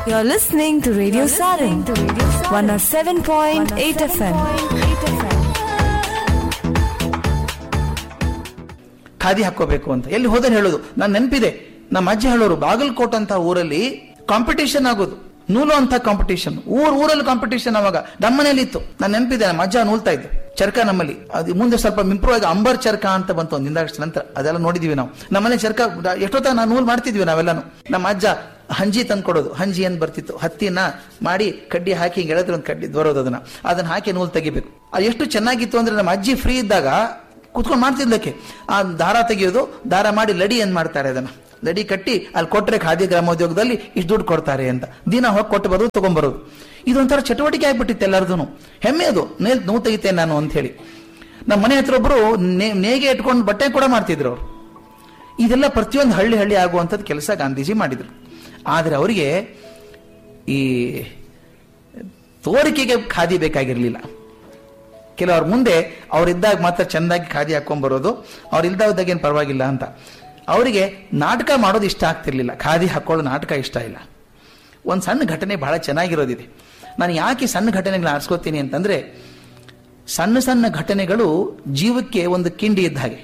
You're listening to Radio Sarin, 107.8 FM. Khadi ಹಾಕೋಬೇಕು ಅಂತ ಎಲ್ಲಿ ಹೋದ್ರೆ ಹೇಳೋದು ನಾನು ನೆನಪಿದೆ ನಮ್ಮ ಅಜ್ಜಿ ಹೇಳೋರು ಬಾಗಲಕೋಟ್ ಅಂತ ಊರಲ್ಲಿ ಕಾಂಪಿಟೇಷನ್ ಆಗೋದು ನೂಲು ಅಂತ ಕಾಂಪಿಟೇಷನ್ ಊರ್ ಊರಲ್ಲಿ ಕಾಂಪಿಟೇಷನ್ ಅವಾಗ ನಮ್ಮನೇಲಿ ಇತ್ತು ನಾನು ನೆನಪಿದೆ ನಮ್ಮ ಅಜ್ಜ ನೂಲ್ತಾ ಇದ್ದು ಚರ್ಕ ನಮ್ಮಲ್ಲಿ ಅದು ಮುಂದೆ ಸ್ವಲ್ಪ ಇಂಪ್ರೂವ್ ಆಗಿ ಅಂಬರ್ ಚರ್ಕ ಅಂತ ಬಂತು ಒಂದು ದಿನದಷ್ಟು ನಂತರ ಅದೆಲ್ಲ ನೋಡಿದೀವಿ ನಾವು ನಮ್ಮನೆ ಚರ್ಕ ಎಷ್ಟೊತ್ತ ನಾವು ನೂಲ್ ಮಾಡ್ತಿದ್ವಿ ನಾವೆಲ್ಲಾನು ನಮ್ಮ ಅಜ್ಜ ಹಂಜಿ ತಂದ್ಕೊಡೋದು ಹಂಜಿ ಅಂತ ಬರ್ತಿತ್ತು ಹತ್ತಿನ ಮಾಡಿ ಕಡ್ಡಿ ಹಾಕಿ ಹಿಂಗೆ ಎಳೆದ್ರೆ ಒಂದು ಕಡ್ಡಿ ಬರೋದು ಅದನ್ನ ಅದನ್ನ ಹಾಕಿ ನೂಲ್ ತೆಗಿಬೇಕು ಅದು ಎಷ್ಟು ಚೆನ್ನಾಗಿತ್ತು ಅಂದ್ರೆ ನಮ್ಮ ಅಜ್ಜಿ ಫ್ರೀ ಇದ್ದಾಗ ಕುತ್ಕೊಂಡು ಮಾಡ್ತಿದ್ದಕ್ಕೆ ಆ ದಾರ ತೆಗೆಯೋದು ದಾರ ಮಾಡಿ ಲಡಿ ಏನ್ ಮಾಡ್ತಾರೆ ಅದನ್ನ ಲಡಿ ಕಟ್ಟಿ ಅಲ್ಲಿ ಕೊಟ್ರೆ ಖಾದಿ ಗ್ರಾಮೋದ್ಯೋಗದಲ್ಲಿ ಇಷ್ಟು ದುಡ್ಡು ಕೊಡ್ತಾರೆ ಅಂತ ದಿನ ಹೋಗಿ ಕೊಟ್ಟು ಬರೋದು ತಗೊಂಡ್ಬರೋದು ಇದೊಂಥರ ಚಟುವಟಿಕೆ ಆಗ್ಬಿಟ್ಟಿತ್ತು ಎಲ್ಲರದು ಹೆಮ್ಮೆ ಅದು ನೇಲ್ ನೋವು ತೆಗಿತೇನೆ ನಾನು ಅಂತ ಹೇಳಿ ನಮ್ಮ ಮನೆ ಹತ್ರ ಒಬ್ರು ನೇ- ನೇಗೆ ಇಟ್ಕೊಂಡು ಬಟ್ಟೆ ಕೂಡ ಮಾಡ್ತಿದ್ರು ಅವರು ಇದೆಲ್ಲ ಪ್ರತಿಯೊಂದು ಹಳ್ಳಿ ಹಳ್ಳಿ ಆಗುವಂಥದ್ದು ಕೆಲಸ ಗಾಂಧೀಜಿ ಮಾಡಿದ್ರು ಆದರೆ ಅವರಿಗೆ ಈ ತೋರಿಕೆಗೆ ಖಾದಿ ಬೇಕಾಗಿರಲಿಲ್ಲ ಕೆಲವ್ರ ಮುಂದೆ ಅವ್ರಿದ್ದಾಗ ಮಾತ್ರ ಚೆಂದಾಗಿ ಖಾದಿ ಹಾಕೊಂಡ್ ಬರೋದು ಅವ್ರು ಇಲ್ದಾಗ ಏನು ಪರವಾಗಿಲ್ಲ ಅಂತ ಅವರಿಗೆ ನಾಟಕ ಮಾಡೋದು ಇಷ್ಟ ಆಗ್ತಿರ್ಲಿಲ್ಲ ಖಾದಿ ಹಾಕೊಳ್ಳೋ ನಾಟಕ ಇಷ್ಟ ಇಲ್ಲ ಒಂದು ಸಣ್ಣ ಘಟನೆ ಬಹಳ ಚೆನ್ನಾಗಿರೋದಿದೆ ನಾನು ಯಾಕೆ ಸಣ್ಣ ಘಟನೆಗಳನ್ನ ಆರಿಸ್ಕೋತೀನಿ ಅಂತಂದ್ರೆ ಸಣ್ಣ ಸಣ್ಣ ಘಟನೆಗಳು ಜೀವಕ್ಕೆ ಒಂದು ಕಿಂಡಿ ಇದ್ದ ಹಾಗೆ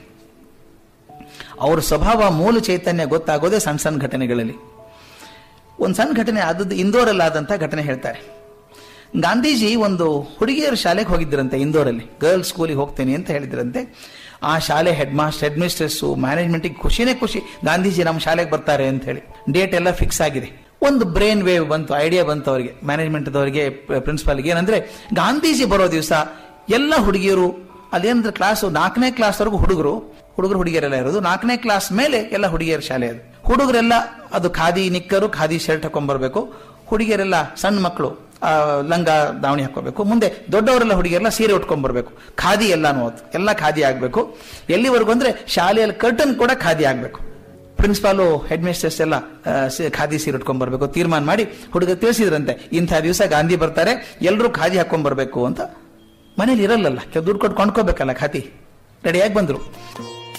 ಅವ್ರ ಸ್ವಭಾವ ಮೂಲ ಚೈತನ್ಯ ಗೊತ್ತಾಗೋದೇ ಸಣ್ಣ ಸಣ್ಣ ಘಟನೆಗಳಲ್ಲಿ ಒಂದು ಸಣ್ಣ ಘಟನೆ ಆದದ್ದು ಇಂದೋರಲ್ಲಿ ಆದಂತ ಘಟನೆ ಹೇಳ್ತಾರೆ ಗಾಂಧೀಜಿ ಒಂದು ಹುಡುಗಿಯರ ಶಾಲೆಗೆ ಹೋಗಿದ್ರಂತೆ ಇಂದೋರಲ್ಲಿ ಗರ್ಲ್ಸ್ ಸ್ಕೂಲಿಗೆ ಹೋಗ್ತೇನೆ ಅಂತ ಹೇಳಿದ್ರಂತೆ ಆ ಶಾಲೆ ಹೆಡ್ ಮಾಸ್ಟರ್ ಹೆಡ್ ಮಿಸ್ಟ್ರೆಸ್ಸು ಮ್ಯಾನೇಜ್ಮೆಂಟಿಗೆ ಖುಷಿನೇ ಖುಷಿ ಗಾಂಧೀಜಿ ನಮ್ಮ ಶಾಲೆಗೆ ಬರ್ತಾರೆ ಅಂತ ಹೇಳಿ ಡೇಟ್ ಎಲ್ಲ ಫಿಕ್ಸ್ ಆಗಿದೆ ಒಂದು ಬ್ರೈನ್ ವೇವ್ ಬಂತು ಐಡಿಯಾ ಬಂತು ಅವರಿಗೆ ಮ್ಯಾನೇಜ್ಮೆಂಟ್ದವರಿಗೆ ಪ್ರಿನ್ಸಿಪಾಲ್ಗೆ ಏನಂದ್ರೆ ಗಾಂಧೀಜಿ ಬರೋ ದಿವಸ ಎಲ್ಲ ಹುಡುಗಿಯರು ಅದೇನಂದ್ರೆ ಕ್ಲಾಸ್ ನಾಲ್ಕನೇ ಕ್ಲಾಸ್ ವರೆಗೂ ಹುಡುಗರು ಹುಡುಗರು ಹುಡುಗಿಯರೆಲ್ಲ ಇರೋದು ನಾಲ್ಕನೇ ಕ್ಲಾಸ್ ಮೇಲೆ ಎಲ್ಲ ಹುಡುಗಿಯರ ಶಾಲೆ ಅದು ಹುಡುಗರೆಲ್ಲ ಅದು ಖಾದಿ ನಿಕ್ಕರು ಖಾದಿ ಶರ್ಟ್ ಹಾಕೊಂಡ್ಬರ್ಬೇಕು ಹುಡುಗಿಯರೆಲ್ಲ ಸಣ್ಣ ಮಕ್ಕಳು ಆ, ಲಂಗ ದಾವಣಿ ಹಾಕೋಬೇಕು ಮುಂದೆ ದೊಡ್ಡವರೆಲ್ಲ ಹುಡುಗಿಯರೆಲ್ಲ ಸೀರೆ ಉಟ್ಕೊಂಡ್ಬರ್ಬೇಕು ಖಾದಿ ಎಲ್ಲಾನು ಅದು ಎಲ್ಲ ಖಾದಿ ಆಗ್ಬೇಕು ಎಲ್ಲಿವರೆಗೂ ಅಂದ್ರೆ ಶಾಲೆಯಲ್ಲಿ ಕರ್ಟನ್ ಕೂಡ ಖಾದಿ ಆಗ್ಬೇಕು ಪ್ರಿನ್ಸಿಪಾಲು ಹೆಡ್ ಮಿಸ್ಟ್ರೆಸ್ ಎಲ್ಲ ಆ, ಸಿ- ಖಾದಿ ಸೀರೆ ಉಟ್ಕೊಂಡ್ ಬರ್ಬೇಕು ತೀರ್ಮಾನ ಮಾಡಿ ಹುಡುಗ ತಿಳಿಸಿದ್ರಂತೆ ಇಂಥ ದಿವಸ ಗಾಂಧಿ ಬರ್ತಾರೆ ಎಲ್ಲರೂ ಖಾದಿ ಹಾಕೊಂಡ್ ಬರ್ಬೇಕು ಅಂತ ಮನೇಲಿ ಇರಲ್ಲಲ್ಲ ಕೆಲ ದುಡ್ಡು ಕೊಟ್ಟು ಕೊಂಡ್ಕೋಬೇಕಲ್ಲ ಖಾದಿ ರೆಡಿಯಾಗಿ ಬಂದ್ರು